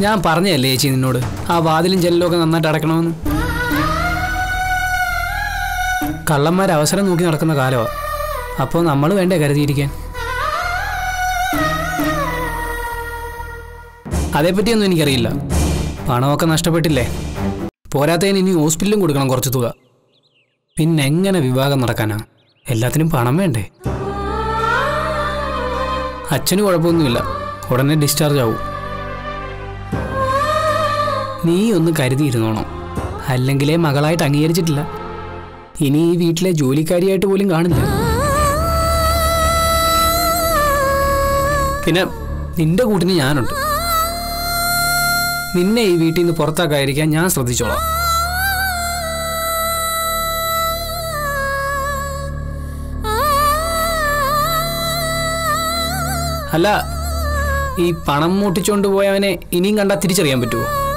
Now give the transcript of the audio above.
ഞാൻ പറഞ്ഞതല്ലേ ചേച്ചി നിന്നോട് ആ വാതിലും ജനലും ഒക്കെ നന്നായിട്ട് അടയ്ക്കണമെന്ന് കള്ളന്മാർ അവസരം നോക്കി നടക്കുന്ന കാലമാണ് അപ്പോൾ നമ്മൾ വേണ്ടേ കരുതിയിരിക്കാൻ അതേപ്പറ്റിയൊന്നും എനിക്കറിയില്ല പണമൊക്കെ നഷ്ടപ്പെട്ടില്ലേ പോരാത്തതിന് ഇനി ഹോസ്പിറ്റലും കൊടുക്കണം കുറച്ച് തുക പിന്നെ എങ്ങനെ വിവാഹം നടക്കാനാ എല്ലാത്തിനും പണം വേണ്ടേ അച്ഛന് കുഴപ്പമൊന്നുമില്ല ഉടനെ ഡിസ്ചാർജ് ആവും നീ ഒന്ന് കരുതിയിരുന്നോണം അല്ലെങ്കിലേ മകളായിട്ട് അംഗീകരിച്ചിട്ടില്ല ഇനി ഈ വീട്ടിലെ ജോലിക്കാരിയായിട്ട് പോലും കാണില്ല പിന്നെ നിന്റെ കൂട്ടിന് ഞാനുണ്ട് നിന്നെ ഈ വീട്ടിൽ നിന്ന് പുറത്താക്കാതിരിക്കാൻ ഞാൻ ശ്രദ്ധിച്ചോളാം അല്ല ഈ പണം മൂട്ടിച്ചോണ്ട് പോയവനെ ഇനിയും കണ്ടാൽ തിരിച്ചറിയാൻ പറ്റുമോ